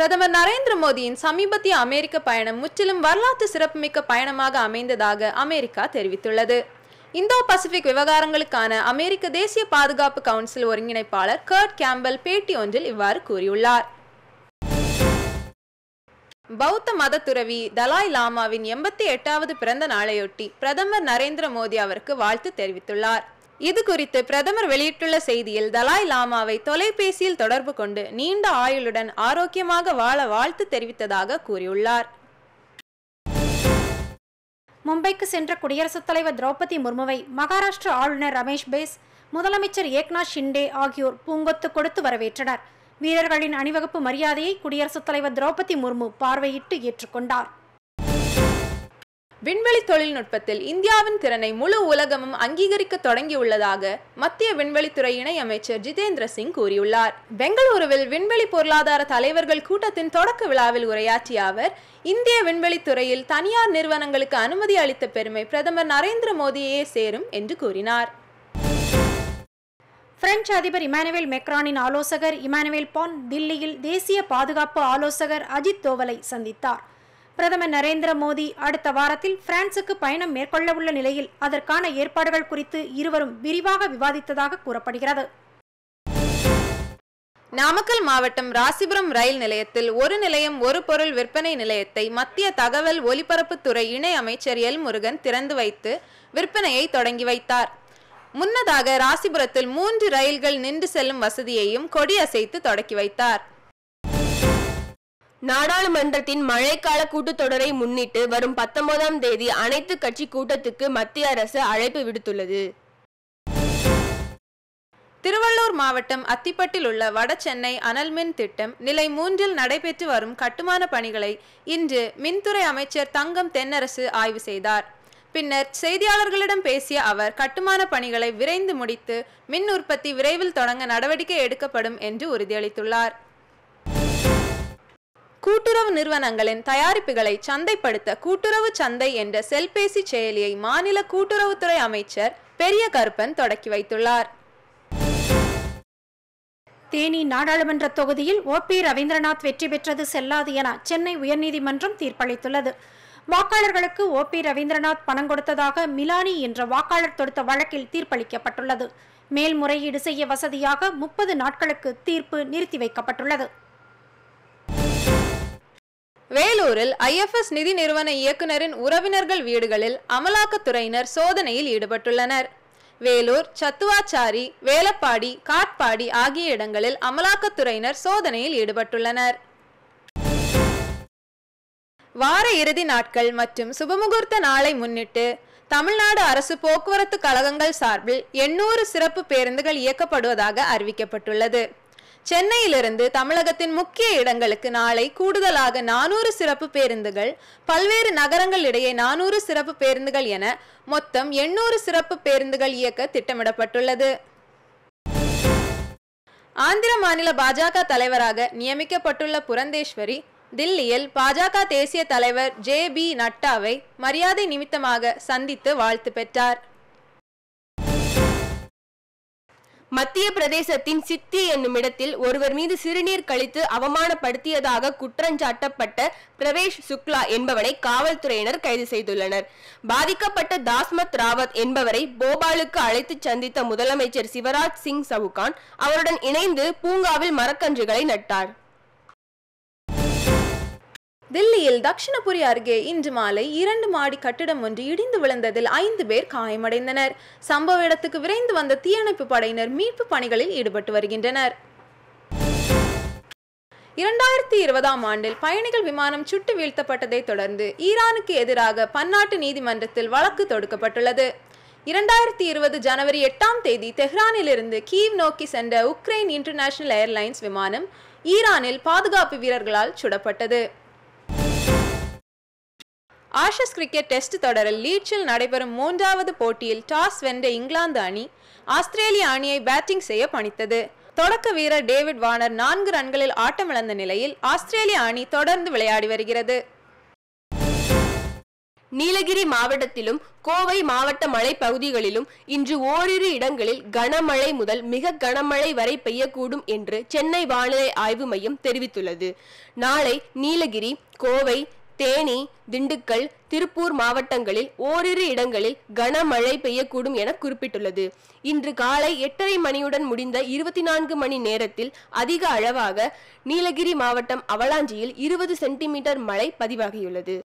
பிரதமர் நரேந்திர மோடியின் சமீபத்திய அமெரிக்க பயணம் முற்றிலும் வரலாற்று சிறப்புமிக்க பயணமாக அமைந்ததாக அமெரிக்கா தெரிவித்துள்ளது இந்தோ பசிபிக் விவகாரங்களுக்கான அமெரிக்க தேசிய பாதுகாப்பு கவுன்சில் ஒருங்கிணைப்பாளர் கர்ட் கேம்பல் பேட்டி ஒன்றில் இவ்வாறு கூறியுள்ளார் பௌத்த மத துறவி தலாய் லாமாவின் எண்பத்தி எட்டாவது பிறந்த நாளையொட்டி பிரதமர் நரேந்திர மோடி அவருக்கு வாழ்த்து தெரிவித்துள்ளார் இது குறித்து பிரதமர் வெளியிட்டுள்ள செய்தியில் தலாய் லாமாவை தொலைபேசியில் தொடர்பு கொண்டு நீண்ட ஆயுளுடன் ஆரோக்கியமாக வாழ வாழ்த்து தெரிவித்ததாக கூறியுள்ளார் மும்பைக்கு சென்ற குடியரசுத் தலைவர் திரௌபதி முர்முவை மகாராஷ்டிர ஆளுநர் ரமேஷ் பேஸ் முதலமைச்சர் ஏக்நாத் ஷிண்டே ஆகியோர் பூங்கொத்து கொடுத்து வரவேற்றனர் வீரர்களின் அணிவகுப்பு மரியாதையை குடியரசுத் தலைவர் திரௌபதி முர்மு பார்வையிட்டு ஏற்றுக்கொண்டார் விண்வெளி தொழில்நுட்பத்தில் இந்தியாவின் திறனை முழு உலகமும் அங்கீகரிக்க தொடங்கியுள்ளதாக மத்திய விண்வெளித்துறை இணையமைச்சர் ஜிதேந்திர சிங் கூறியுள்ளார் பெங்களூருவில் விண்வெளி பொருளாதார தலைவர்கள் கூட்டத்தின் தொடக்க விழாவில் உரையாற்றிய அவர் இந்திய விண்வெளித்துறையில் தனியார் நிறுவனங்களுக்கு அனுமதி அளித்த பெருமை பிரதமர் நரேந்திர மோடியே சேரும் என்று கூறினார் பிரெஞ்சு அதிபர் இமானுவேல் மெக்ரானின் ஆலோசகர் இமானுவேல் பான் தில்லியில் தேசிய பாதுகாப்பு ஆலோசகர் அஜித் தோவலை சந்தித்தார் பிரதமர் நரேந்திர மோடி அடுத்த வாரத்தில் பிரான்சுக்கு பயணம் மேற்கொள்ள உள்ள நிலையில் அதற்கான ஏற்பாடுகள் குறித்து இருவரும் விரிவாக விவாதித்ததாக கூறப்படுகிறது நாமக்கல் மாவட்டம் ராசிபுரம் ரயில் நிலையத்தில் ஒரு நிலையம் ஒரு பொருள் விற்பனை நிலையத்தை மத்திய தகவல் ஒலிபரப்புத்துறை இணை அமைச்சர் எல் முருகன் திறந்து வைத்து விற்பனையை தொடங்கி வைத்தார் முன்னதாக ராசிபுரத்தில் மூன்று ரயில்கள் நின்று செல்லும் வசதியையும் கொடியசைத்து தொடக்கி வைத்தார் நாடாளுமன்றத்தின் மழைக்கால கூட்டத்தொடரை முன்னிட்டு வரும் பத்தொன்பதாம் தேதி அனைத்து கட்சி கூட்டத்துக்கு மத்திய அரசு அழைப்பு விடுத்துள்ளது திருவள்ளூர் மாவட்டம் அத்திப்பட்டில் உள்ள வடசென்னை அனல்மின் திட்டம் நிலை மூன்றில் நடைபெற்று வரும் கட்டுமான பணிகளை இன்று மின்துறை அமைச்சர் தங்கம் தென்னரசு ஆய்வு செய்தார் பின்னர் செய்தியாளர்களிடம் பேசிய அவர் கட்டுமான பணிகளை விரைந்து முடித்து மின் உற்பத்தி விரைவில் தொடங்க நடவடிக்கை எடுக்கப்படும் என்று உறுதியளித்துள்ளார் கூட்டுறவு நிறுவனங்களின் தயாரிப்புகளை சந்தைப்படுத்த கூட்டுறவு சந்தை என்ற செல்பேசி செயலியை மாநில கூட்டுறவுத்துறை அமைச்சர் பெரிய கருப்பன் தொடக்கி வைத்துள்ளார் தேனி நாடாளுமன்ற தொகுதியில் ஓ பி ரவீந்திரநாத் வெற்றி பெற்றது செல்லாது என சென்னை உயர்நீதிமன்றம் தீர்ப்பளித்துள்ளது வாக்காளர்களுக்கு ஓ பி ரவீந்திரநாத் பணம் கொடுத்ததாக மிலானி என்ற வாக்காளர் தொடுத்த வழக்கில் தீர்ப்பளிக்கப்பட்டுள்ளது மேல்முறையீடு செய்ய வசதியாக முப்பது நாட்களுக்கு தீர்ப்பு நிறுத்தி வைக்கப்பட்டுள்ளது வேலூரில் ஐஎஃப்எஸ் நிதி நிறுவன இயக்குனரின் உறவினர்கள் வீடுகளில் அமலாக்கத்துறையினர் சோதனையில் ஈடுபட்டுள்ளனர் வேலூர் சத்துவாச்சாரி வேலப்பாடி காட்பாடி ஆகிய இடங்களில் அமலாக்கத்துறையினர் சோதனையில் ஈடுபட்டுள்ளனர் வார இறுதி நாட்கள் மற்றும் சுபமுகூர்த்த நாளை முன்னிட்டு தமிழ்நாடு அரசு போக்குவரத்து கழகங்கள் சார்பில் எண்ணூறு சிறப்பு பேருந்துகள் இயக்கப்படுவதாக அறிவிக்கப்பட்டுள்ளது சென்னையிலிருந்து தமிழகத்தின் முக்கிய இடங்களுக்கு நாளை கூடுதலாக நானூறு சிறப்பு பேருந்துகள் பல்வேறு நகரங்கள் இடையே நானூறு சிறப்பு பேருந்துகள் என மொத்தம் எண்ணூறு சிறப்பு பேருந்துகள் இயக்க திட்டமிடப்பட்டுள்ளது ஆந்திர மாநில பாஜக தலைவராக நியமிக்கப்பட்டுள்ள புரந்தேஸ்வரி தில்லியில் பாஜக தேசிய தலைவர் ஜே பி நட்டாவை மரியாதை நிமித்தமாக சந்தித்து வாழ்த்து பெற்றார் மத்திய பிரதேசத்தின் சித்தி என்னும் இடத்தில் ஒருவர் மீது சிறுநீர் கழித்து அவமானப்படுத்தியதாக குற்றஞ்சாட்டப்பட்ட பிரவேஷ் சுக்லா என்பவனை காவல்துறையினர் கைது செய்துள்ளனர் பாதிக்கப்பட்ட தாஸ்மத் ராவத் என்பவரை போபாலுக்கு அழைத்துச் சந்தித்த முதலமைச்சர் சிவராஜ் சிங் சவுகான் அவருடன் இணைந்து பூங்காவில் மரக்கன்றுகளை நட்டார் தில்லியில் தக்ஷணபுரி அருகே இன்று மாலை இரண்டு மாடி கட்டிடம் ஒன்று இடிந்து விழுந்ததில் ஐந்து பேர் காயமடைந்தனர் சம்பவ இடத்துக்கு விரைந்து வந்த தீயணைப்பு படையினர் மீட்பு பணிகளில் ஈடுபட்டு வருகின்றனர் இரண்டாயிரத்தி இருபதாம் ஆண்டில் பயணிகள் விமானம் சுட்டு வீழ்த்தப்பட்டதை தொடர்ந்து ஈரானுக்கு எதிராக பன்னாட்டு நீதிமன்றத்தில் வழக்கு தொடுக்கப்பட்டுள்ளது இரண்டாயிரத்தி இருபது ஜனவரி எட்டாம் தேதி தெஹ்ரானிலிருந்து கீவ் நோக்கி சென்ற உக்ரைன் இன்டர்நேஷனல் ஏர்லைன்ஸ் விமானம் ஈரானில் பாதுகாப்பு வீரர்களால் சுடப்பட்டது ஆஷஸ் கிரிக்கெட் டெஸ்ட் தொடரில் லீட்ஸில் நடைபெறும் மூன்றாவது போட்டியில் டாஸ் வென்ற இங்கிலாந்து அணி ஆஸ்திரேலிய அணியை பேட்டிங் செய்ய பணித்தது தொடக்க வீரர் டேவிட் வார்னர் நான்கு ரன்களில் ஆட்டமிழந்த நிலையில் ஆஸ்திரேலிய அணி தொடர்ந்து விளையாடி வருகிறது நீலகிரி மாவட்டத்திலும் கோவை மாவட்ட மலைப்பகுதிகளிலும் இன்று ஓரிரு இடங்களில் கனமழை முதல் மிக கனமழை வரை பெய்யக்கூடும் என்று சென்னை வானிலை ஆய்வு மையம் தெரிவித்துள்ளது நாளை நீலகிரி கோவை தேனி திண்டுக்கல் திருப்பூர் மாவட்டங்களில் ஓரிரு இடங்களில் கனமழை பெய்யக்கூடும் என குறிப்பிட்டுள்ளது இன்று காலை எட்டரை மணியுடன் முடிந்த இருபத்தி நான்கு மணி நேரத்தில் அதிக அளவாக நீலகிரி மாவட்டம் அவலாஞ்சியில் இருபது சென்டிமீட்டர் மழை பதிவாகியுள்ளது